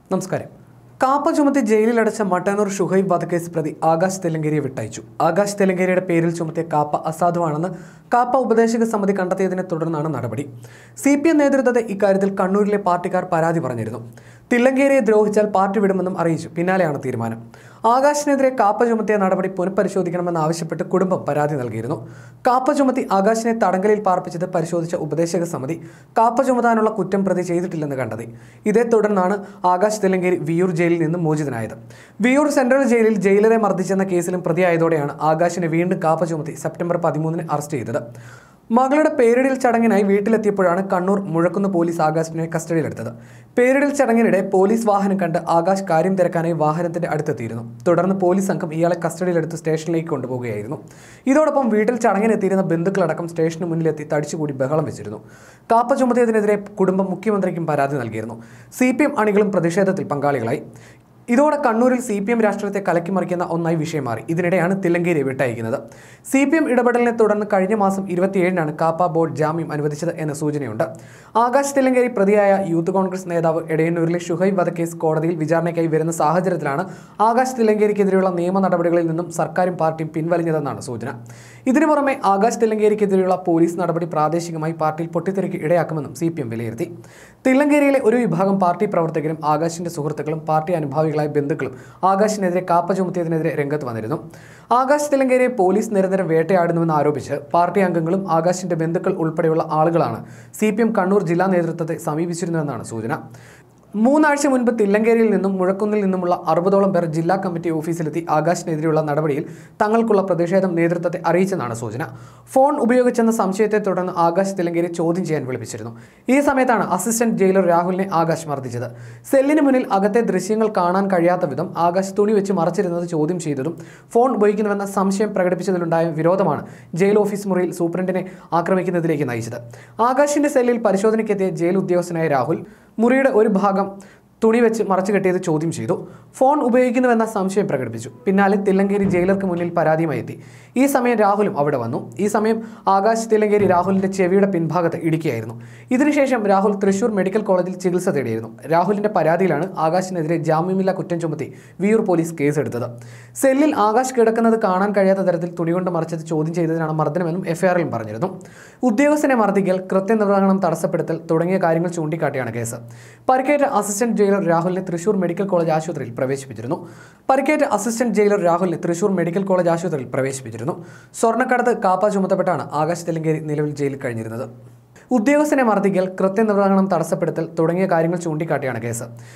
നമസ്കാരം കാപ്പ ചുമത്തി ജയിലിലടച്ച മട്ടന്നൂർ ഷുഹൈബ് വധക്കേസ് പ്രതി ആകാശ് തെലങ്കേരിയെ വിട്ടയച്ചു ആകാശ് തെലങ്കേരിയുടെ പേരിൽ ചുമത്തിയ കാപ്പ അസാധുവാണെന്ന് കാപ്പ ഉപദേശക സമിതി കണ്ടെത്തിയതിനെ തുടർന്നാണ് നടപടി സി പി എം നേതൃത്വത്തെ ഇക്കാര്യത്തിൽ കണ്ണൂരിലെ പാർട്ടിക്കാർ പരാതി പറഞ്ഞിരുന്നു തില്ലങ്കേരിയെ ദ്രോഹിച്ചാൽ പാർട്ടി വിടുമെന്നും അറിയിച്ചു പിന്നാലെയാണ് തീരുമാനം ആകാശിനെതിരെ കാപ്പ ചുമത്തിയ നടപടി പുനഃപരിശോധിക്കണമെന്ന് ആവശ്യപ്പെട്ട് കുടുംബം പരാതി നൽകിയിരുന്നു കാപ്പ ചുമത്തി ആകാശിനെ തടങ്കലിൽ പാർപ്പിച്ചത് പരിശോധിച്ച ഉപദേശക സമിതി കാപ്പ ചുമത്താനുള്ള കുറ്റം പ്രതി ചെയ്തിട്ടില്ലെന്ന് കണ്ടെത്തി ഇതേ തുടർന്നാണ് ആകാശ് തെലങ്കേരി വിയൂർ ജയിലിൽ നിന്ന് മോചിതനായത് വിയൂർ സെൻട്രൽ ജയിലിൽ ജയിലറെ മർദ്ദിച്ചെന്ന കേസിലും പ്രതിയായതോടെയാണ് ആകാശിനെ വീണ്ടും കാപ്പ ചുമത്തി സെപ്റ്റംബർ പതിമൂന്നിന് അറസ്റ്റ് ചെയ്തത് മകളുടെ പേരിടൽ ചടങ്ങിനായി വീട്ടിലെത്തിയപ്പോഴാണ് കണ്ണൂർ മുഴക്കുന്ന് പോലീസ് ആകാശിനെ കസ്റ്റഡിയിലെടുത്തത് പേരിടൽ ചടങ്ങിനിടെ പോലീസ് വാഹനം കണ്ട് ആകാശ് കാര്യം തിരക്കാനായി വാഹനത്തിന്റെ അടുത്തെത്തിയിരുന്നു തുടർന്ന് പോലീസ് സംഘം ഇയാളെ കസ്റ്റഡിയിലെടുത്ത് സ്റ്റേഷനിലേക്ക് കൊണ്ടുപോവുകയായിരുന്നു ഇതോടൊപ്പം വീട്ടിൽ ചടങ്ങിനെത്തിയിരുന്ന ബന്ധുക്കളടക്കം സ്റ്റേഷന് മുന്നിലെത്തി തടിച്ചുകൂടി ബഹളം വെച്ചിരുന്നു കാപ്പ ചുമത്തിയതിനെതിരെ കുടുംബം മുഖ്യമന്ത്രിക്കും പരാതി നൽകിയിരുന്നു സി പി എം അണികളും പ്രതിഷേധത്തിൽ പങ്കാളികളായി ഇതോടെ കണ്ണൂരിൽ സി പി എം രാഷ്ട്രീയത്തെ കലക്കിമറിക്കുന്ന ഒന്നായി വിഷയം മാറി ഇതിനിടെയാണ് തില്ലങ്കേരി വിട്ടയക്കുന്നത് സി പി എം ഇടപെടലിനെ തുടർന്ന് കഴിഞ്ഞ മാസം ഇരുപത്തിയേഴിനാണ് കാപ്പ ബോർഡ് ജാമ്യം അനുവദിച്ചത് എന്ന സൂചനയുണ്ട് ആകാശ് തില്ലങ്കേരി പ്രതിയായ യൂത്ത് കോൺഗ്രസ് നേതാവ് എടയന്നൂരിലെ ഷുഹൈബ് വധക്കേസ് കോടതിയിൽ വിചാരണയ്ക്കായി വരുന്ന സാഹചര്യത്തിലാണ് ആകാശ് തില്ലങ്കേരിക്കെതിരെയുള്ള നിയമ നടപടികളിൽ നിന്നും സർക്കാരും പാർട്ടിയും പിൻവലിഞ്ഞതെന്നാണ് സൂചന ഇതിനു പുറമെ ആകാശ് തില്ലങ്കേരിക്കെതിരെയുള്ള പോലീസ് നടപടി പ്രാദേശികമായി പാർട്ടിയിൽ പൊട്ടിത്തെറിക്ക് ഇടയാക്കുമെന്നും സി പി എം വിലയിരുത്തി തില്ലങ്കേരിയിലെ ഒരു വിഭാഗം പാർട്ടി പ്രവർത്തകരും ആകാശിന്റെ സുഹൃത്തുക്കളും പാർട്ടി അനുഭാവികളായ ബന്ധുക്കളും ആകാശിനെതിരെ കാപ്പ ചുമത്തിയതിനെതിരെ രംഗത്ത് വന്നിരുന്നു ആകാശ് തിലങ്കേരിയെ പോലീസ് നിരന്തരം വേട്ടയാടുന്നുവെന്ന് ആരോപിച്ച് പാർട്ടി അംഗങ്ങളും ആകാശിന്റെ ബന്ധുക്കൾ ഉൾപ്പെടെയുള്ള ആളുകളാണ് സി കണ്ണൂർ ജില്ലാ നേതൃത്വത്തെ സമീപിച്ചിരുന്നതെന്നാണ് സൂചന മൂന്നാഴ്ച മുൻപ് തില്ലങ്കേരിയിൽ നിന്നും മുഴക്കുന്നിൽ നിന്നുമുള്ള അറുപതോളം പേർ ജില്ലാ കമ്മിറ്റി ഓഫീസിലെത്തി ആകാശിനെതിരെയുള്ള നടപടിയിൽ തങ്ങൾക്കുള്ള പ്രതിഷേധം നേതൃത്വത്തെ അറിയിച്ചെന്നാണ് സൂചന ഫോൺ ഉപയോഗിച്ചെന്ന സംശയത്തെ തുടർന്ന് ആകാശ് തില്ലങ്കേരി ചോദ്യം ചെയ്യാൻ വിളിപ്പിച്ചിരുന്നു ഈ സമയത്താണ് അസിസ്റ്റന്റ് ജയിലർ രാഹുലിനെ ആകാശ് മർദ്ദിച്ചത് സെല്ലിന് മുന്നിൽ അകത്തെ ദൃശ്യങ്ങൾ കാണാൻ കഴിയാത്ത വിധം ആകാശ് തുണി വെച്ച് മറച്ചിരുന്നത് ചോദ്യം ചെയ്തതും ഫോൺ ഉപയോഗിക്കുന്നുവെന്ന സംശയം പ്രകടിപ്പിച്ചതിലുണ്ടായ വിരോധമാണ് ജയിൽ ഓഫീസ് മുറിയിൽ സൂപ്രണ്ടിനെ ആക്രമിക്കുന്നതിലേക്ക് നയിച്ചത് ആകാശിന്റെ സെല്ലിൽ പരിശോധനയ്ക്കെത്തിയ ജയിൽ ഉദ്യോഗസ്ഥനായ രാഹുൽ മുറിയുടെ ഒരു ഭാഗം തുണി വെച്ച് മറച്ചു കെട്ടിയത് ചോദ്യം ചെയ്തു ഫോൺ ഉപയോഗിക്കുന്നുവെന്ന സംശയം പ്രകടിപ്പിച്ചു പിന്നാലെ തില്ലങ്കേരി ജയിലർക്ക് മുന്നിൽ പരാതിയുമായി എത്തി ഈ സമയം രാഹുലും അവിടെ വന്നു ഈ സമയം ആകാശ് തില്ലങ്കേരി രാഹുലിന്റെ ചെവിയുടെ പിൻഭാഗത്ത് ഇടിക്കുകയായിരുന്നു ഇതിനുശേഷം രാഹുൽ തൃശൂർ മെഡിക്കൽ കോളേജിൽ ചികിത്സ തേടിയിരുന്നു രാഹുലിന്റെ പരാതിയിലാണ് ആകാശിനെതിരെ ജാമ്യമില്ലാ കുറ്റം ചുമത്തി വിയൂർ പോലീസ് കേസെടുത്തത് സെല്ലിൽ ആകാശ് കിടക്കുന്നത് കാണാൻ കഴിയാത്ത തരത്തിൽ തുണി കൊണ്ട് മറിച്ചത് ചോദ്യം ചെയ്തതിനാണ് മർദ്ദനമെന്നും എഫ്ഐആറിലും പറഞ്ഞിരുന്നു ഉദ്യോഗസ്ഥനെ മർദ്ദിക്കൽ കൃത്യനിർവഹണം തടസ്സപ്പെടുത്തൽ തുടങ്ങിയ കാര്യങ്ങൾ ചൂണ്ടിക്കാട്ടിയാണ് കേസ് പരിക്കേറ്റ അസിസ്റ്റന്റ് ജയിലർ രാഹുലിനെ തൃശൂർ മെഡിക്കൽ കോളേജ് ആശുപത്രിയിൽ പ്രവേശിപ്പിച്ചിരുന്നു പരിക്കേറ്റ അസിസ്റ്റന്റ് ജയിലർ രാഹുലിനെ തൃശൂർ മെഡിക്കൽ കോളേജ് ആശുപത്രിയിൽ പ്രവേശിപ്പിച്ചിരുന്നു സ്വർണ്ണക്കടത്ത് കാപ്പ ചുമത്തപ്പെട്ടാണ് ആകാശ് തെലങ്കേരി നിലവിൽ ജയിലിൽ കഴിഞ്ഞിരുന്നത് ഉദ്യോഗസ്ഥനെ മർദ്ദിക്കൽ കൃത്യനിർവഹണം തടസ്സപ്പെടുത്തൽ തുടങ്ങിയ കാര്യങ്ങൾ ചൂണ്ടിക്കാട്ടിയാണ് കേസ്